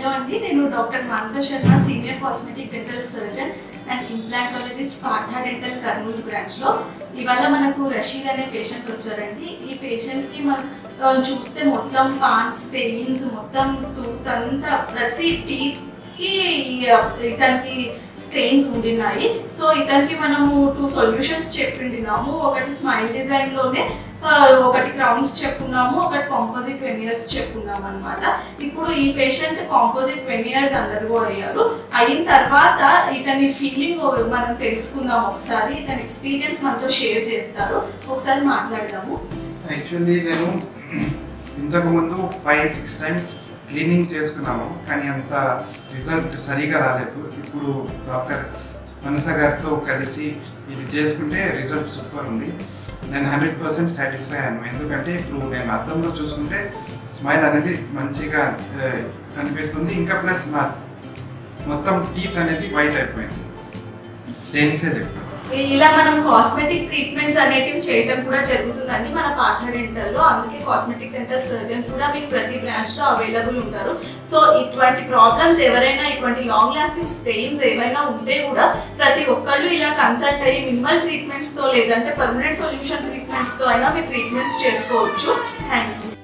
hello అండి నేను doctor Manasa Sharma senior cosmetic dental surgeon and implantologist Partha dental Kurnool బ్రాంచ్లో ఇవాళ మనకు రషీద్ అనే పేషెంట్ వచ్చారండి ఈ పేషెంట్కి మన ఆ, చూస్తే మొత్తం పాన్స్ పెయిన్స్ మొత్తం టూత్ అంతా ప్రతి టీత్కి ఇతనికి స్టెయిన్స్ ఉండినాయి సో ఇతనికి మనము టూ సొల్యూషన్స్ చెప్పిండినాము ఒకటి స్మైల్ డిజైన్లోనే ఆ, ఒకటి క్రౌన్స్ చెప్పుకున్నాము ఒకటి కాంపోజిట్ వెనియర్స్ చెప్పుకున్నాము అనమాట ఇప్పుడు ఈ పేషెంట్ కాంపోజిట్ వెనియర్స్ అండర్గో అయ్యారు అయిన తర్వాత ఇతని ఫీలింగ్ మనం తెలుసుకుందాం ఒకసారి ఇతని ఎక్స్పీరియన్స్ మనతో షేర్ చేస్తారు ఒకసారి మాట్లాడదాము యాక్చువల్లీ నేను ఇంతకు ముందు ఫైవ్ సిక్స్ టైమ్స్ క్లీనింగ్ చేసుకున్నాము కానీ అంత రిజల్ట్ సరిగా రాలేదు ఇప్పుడు డాక్టర్ మనస గారితో కలిసి ఇది చేసుకుంటే రిజల్ట్ సూపర్ ఉంది నేను హండ్రెడ్ పర్సెంట్ సాటిస్ఫై అయ్యాను ఎందుకంటే ఇప్పుడు నేను అద్దంలో చూసుకుంటే స్మైల్ అనేది మంచిగా ఆ, కనిపిస్తుంది ఇంకా ప్లస్ నా మొత్తం టీత్ అనేది వైట్ అయిపోయింది స్టెయిన్సే లేవు ఇలా మనం కాస్మెటిక్ ట్రీట్మెంట్స్ అనేటివి చేయడం కూడా జరుగుతుందండి మన పార్ట్నర్ డెంటల్లో అందుకే కాస్మెటిక్ డెంటల్ సర్జన్స్ కూడా మీకు ప్రతి బ్రాంచ్లో అవైలబుల్ ఉంటారు సో ఇటువంటి ప్రాబ్లమ్స్ ఎవరైనా ఇటువంటి లాంగ్ లాస్టింగ్ స్టెయిన్స్ ఏమైనా ఉంటే కూడా ప్రతి ఒక్కళ్ళు ఇలా కన్సల్ట్ అయ్యి మినిమల్ ట్రీట్మెంట్స్తో లేదంటే పర్మనెంట్ సొల్యూషన్ ట్రీట్మెంట్స్తో అయినా మీరు ట్రీట్మెంట్స్ చేసుకోవచ్చు థ్యాంక్ యూ